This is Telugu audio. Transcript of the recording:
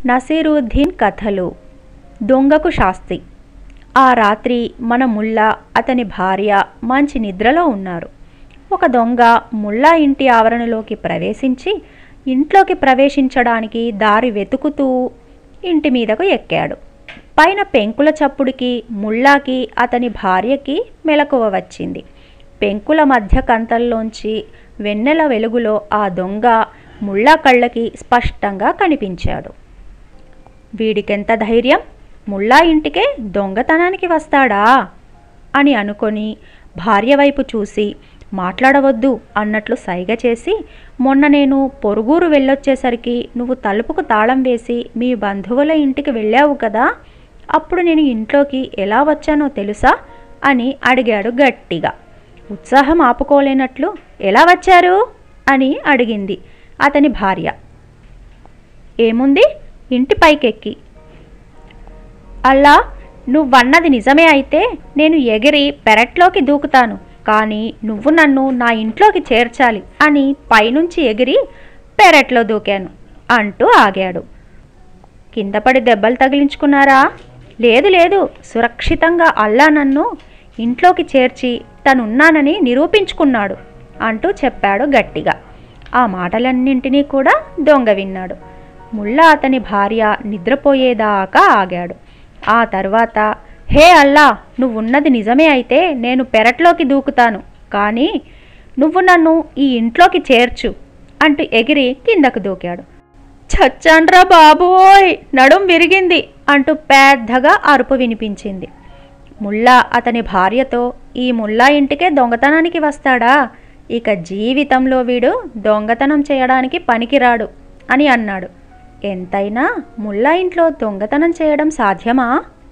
నసీరుద్దీన్ కథలు దొంగకు శాస్తి ఆ రాత్రి మన ముల్లా అతని భార్య మంచి నిద్రలో ఉన్నారు ఒక దొంగ ముల్లా ఇంటి ఆవరణలోకి ప్రవేశించి ఇంట్లోకి ప్రవేశించడానికి దారి వెతుకుతూ ఇంటి మీదకు ఎక్కాడు పైన పెంకుల చప్పుడికి ముల్లాకి అతని భార్యకి మెలకువ వచ్చింది పెంకుల మధ్య కంతల్లోంచి వెన్నెల వెలుగులో ఆ దొంగ ముల్లా కళ్ళకి స్పష్టంగా కనిపించాడు వీడికెంత ధైర్యం ముల్లా ఇంటికే దొంగతనానికి వస్తాడా అని అనుకొని భార్య వైపు చూసి మాట్లాడవద్దు అన్నట్లు సైగ చేసి మొన్న నేను పొరుగురు వెళ్ళొచ్చేసరికి నువ్వు తలుపుకు తాళం వేసి మీ బంధువుల ఇంటికి వెళ్ళావు కదా అప్పుడు నేను ఇంట్లోకి ఎలా వచ్చానో తెలుసా అని అడిగాడు గట్టిగా ఉత్సాహం ఆపుకోలేనట్లు ఎలా వచ్చారు అని అడిగింది అతని భార్య ఏముంది ఇంటి పైకెక్కి అల్లా నువ్వన్నది నిజమే అయితే నేను ఎగిరి పెరట్లోకి దూకుతాను కానీ నువ్వు నన్ను నా ఇంట్లోకి చేర్చాలి అని పైనుంచి ఎగిరి పెరట్లో దూకాను అంటూ ఆగాడు కింద పడి దెబ్బలు తగిలించుకున్నారా లేదు లేదు సురక్షితంగా అల్లా నన్ను ఇంట్లోకి చేర్చి తనున్నానని నిరూపించుకున్నాడు అంటూ చెప్పాడు గట్టిగా ఆ మాటలన్నింటినీ కూడా దొంగ విన్నాడు ముల్లా అతని భార్య నిద్రపోయేదాకా ఆగాడు ఆ తర్వాత హే అల్లా నువ్వున్నది నిజమే అయితే నేను పెరట్లోకి దూకుతాను కానీ నువ్వు నన్ను ఈ ఇంట్లోకి చేర్చు అంటూ ఎగిరి కిందకు దూకాడు చచ్చాన్రా బాబోయ్ నడుం విరిగింది అంటూ పెద్దగా అరుపు వినిపించింది ముల్లా అతని భార్యతో ఈ ముల్లా ఇంటికే దొంగతనానికి వస్తాడా ఇక జీవితంలో వీడు దొంగతనం చేయడానికి పనికిరాడు అని అన్నాడు ఎంతైనా ముల్లా ఇంట్లో దొంగతనం చేయడం సాధ్యమా